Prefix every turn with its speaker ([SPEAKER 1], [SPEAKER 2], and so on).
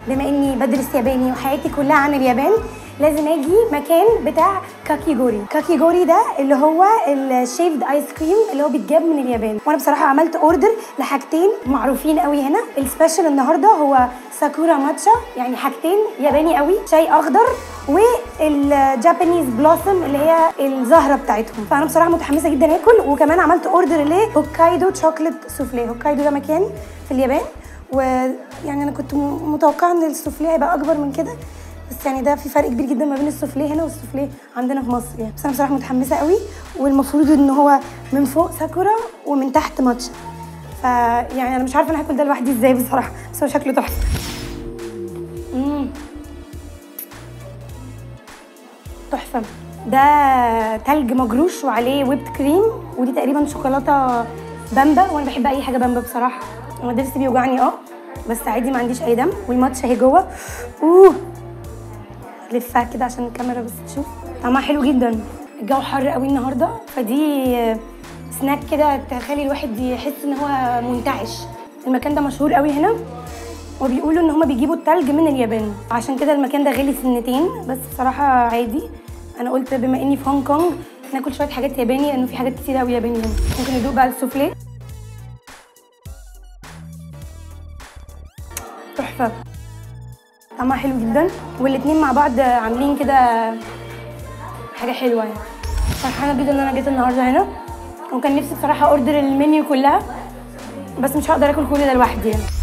[SPEAKER 1] بما اني بدرس ياباني وحياتي كلها عن اليابان لازم اجي مكان بتاع كاكيجوري كاكيجوري ده اللي هو الشيفد ايس كريم اللي هو بيتجاب من اليابان وانا بصراحه عملت اوردر لحاجتين معروفين قوي هنا السبيشال النهارده هو ساكورا ماتشا يعني حاجتين ياباني قوي شاي اخضر والجابانيز بلوسم اللي هي الزهره بتاعتهم فانا بصراحه متحمسه جدا اكل وكمان عملت اوردر لهوكايدو شوكليت سوفلي هوكايدو ده مكان في اليابان ويعني انا كنت م- متوقعه ان السوفلي هيبقى اكبر من كده بس يعني ده في فرق كبير جدا ما بين السوفلي هنا والسوفلي عندنا في مصر يعني بس انا بصراحه متحمسه قوي والمفروض ان هو من فوق ساكورا ومن تحت ماتشا فيعني انا مش عارفه انا هاكل ده لوحدي ازاي بصراحه بس هو شكله تحفه مم. تحفه ده تلج مجروش وعليه ويبت كريم ودي تقريبا شوكولاته بامبا وانا بحب اي حاجه بامبا بصراحه انا ضرسي بيوجعني اه بس عادي ما عنديش اي دم والماتشا اهي جوه اوه لفها كده عشان الكاميرا بس تشوف طعمها حلو جدا الجو حر قوي النهارده فدي سناك كده تخلي الواحد يحس ان هو منتعش المكان ده مشهور قوي هنا وبيقولوا ان هما بيجيبوا التلج من اليابان عشان كده المكان ده غالي سنتين بس بصراحه عادي انا قلت بما اني في هونج كونج ناكل شويه حاجات ياباني لانه في حاجات كتير قوي ياباني هنا ممكن ندوق بقى السوفليه تحفه طعمها حلو جدا والاتنين مع بعض عاملين كده حاجه حلوه يعني فرحانه جدا ان انا جيت النهارده هنا وكان نفسي بصراحه اوردر المنيو كلها بس مش هقدر اكل كل ده لوحدي يعني